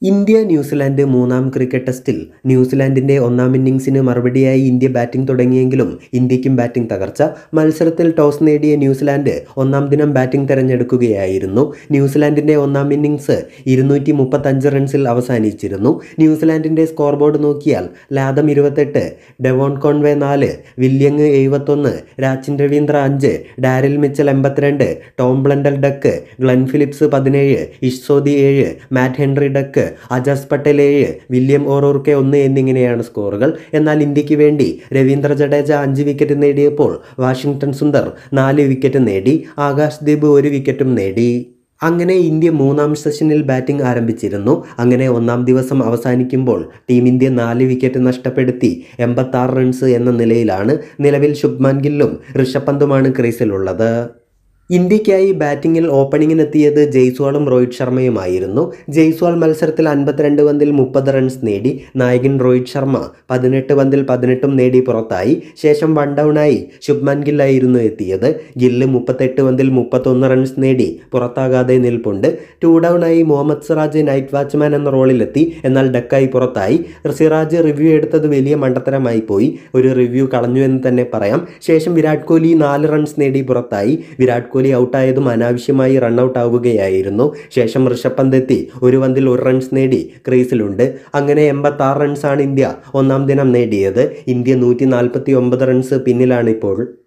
India New Zealand മൂന്നാം cricket ടെസ്റ്റിൽ ന്യൂസിലാൻഡിന്റെ ഒന്നാം ഇന്നിംഗ്സിന് മറുപടിയായി ഇന്ത്യ ബാറ്റിംഗ് തുടങ്ങിയെങ്കിലും ഇന്ത്യക്കും ബാറ്റിംഗ് തകർച്ച മത്സരത്തിൽ ടോസ് നേടിയ ന്യൂസിലാൻഡ് ഒന്നാം ദിനം ബാറ്റിംഗ് തെരഞ്ഞെടുക്കുകയായിരുന്നു ന്യൂസിലാൻഡിന്റെ ഒന്നാം ഇന്നിംഗ്സ് ഇരുന്നൂറ്റി മുപ്പത്തഞ്ച് റൺസിൽ അവസാനിച്ചിരുന്നു ന്യൂസിലാൻഡിന്റെ സ്കോർ ബോർഡ് നോക്കിയാൽ ലാദം ഇരുപത്തെട്ട് ഡെവോൺ കോൺവേ നാല് വില്യങ് എഴുപത്തൊന്ന് രാച്ചിൻ രവീന്ദ്ര അഞ്ച് ഡാരിൽ മിച്ചൽ എൺപത്തിരണ്ട് Tom Blundell duck Glenn Phillips പതിനേഴ് ഇഷ്സോദി ഏഴ് Matt Henry duck Ajaz Patel ഏഴ് വില്യം ഓറോർക്കെ ഒന്ന് എന്നിങ്ങനെയാണ് സ്കോറുകൾ എന്നാൽ ഇന്ത്യക്ക് വേണ്ടി രവീന്ദ്ര ജഡേജ അഞ്ച് വിക്കറ്റ് നേടിയപ്പോൾ വാഷിംഗ്ടൺ സുന്ദർ നാല് വിക്കറ്റ് നേടി ആകാശ് ദീപ് ഒരു വിക്കറ്റും നേടി അങ്ങനെ ഇന്ത്യ മൂന്നാം സെഷനിൽ ബാറ്റിംഗ് ആരംഭിച്ചിരുന്നു അങ്ങനെ ഒന്നാം ദിവസം അവസാനിക്കുമ്പോൾ ടീം ഇന്ത്യ നാല് വിക്കറ്റ് നഷ്ടപ്പെടുത്തി എൺപത്തി റൺസ് എന്ന നിലയിലാണ് നിലവിൽ ശുഭ്മാൻ ഗില്ലും ഋഷഭ് പന്തുമാണ് ക്രീസിലുള്ളത് ഇന്ത്യക്കായി ബാറ്റിങ്ങിൽ ഓപ്പണിങ്ങിനെത്തിയത് ജയ്സ്വാളും രോഹിത് ശർമ്മയുമായിരുന്നു ജയ്സ്വാൾ മത്സരത്തിൽ അൻപത്തിരണ്ട് പന്തിൽ മുപ്പത് റൺസ് നേടി നായകൻ രോഹിത് ശർമ്മ പതിനെട്ട് പന്തിൽ പതിനെട്ടും നേടി പുറത്തായി ശേഷം വൺ ഡൗണായി ശുഭ്മാൻ ഗില്ലായിരുന്നു എത്തിയത് ഗില്ല് മുപ്പത്തെട്ട് പന്തിൽ മുപ്പത്തൊന്ന് റൺസ് നേടി പുറത്താകാതെ നിൽപ്പുണ്ട് ടു ഡൗണായി മുഹമ്മദ് സിറാജ് നൈറ്റ് വാച്ച്മാൻ എന്ന റോളിലെത്തി എന്നാൽ ഡക്കായി പുറത്തായി സിറാജ് റിവ്യൂ എടുത്തത് വലിയ മണ്ടത്തരമായി പോയി ഒരു റിവ്യൂ കളഞ്ഞു എന്ന് തന്നെ പറയാം ശേഷം വിരാട് കോഹ്ലി നാല് റൺസ് നേടി പുറത്തായി വിരാട് കോഹ്ലി ഔട്ടായതും അനാവശ്യമായി റണ്ണൌട്ട് ആവുകയായിരുന്നു ശേഷം ഋഷഭ് പന്ത് എത്തി ഒരു പന്തിൽ ഒരു റൺസ് നേടി ക്രീസിലുണ്ട് അങ്ങനെ എൺപത്തി ആറ് റൺസാണ് ഇന്ത്യ ഒന്നാം ദിനം നേടിയത് ഇന്ത്യ നൂറ്റി നാൽപ്പത്തി ഒമ്പത് റൺസ് പിന്നിലാണിപ്പോൾ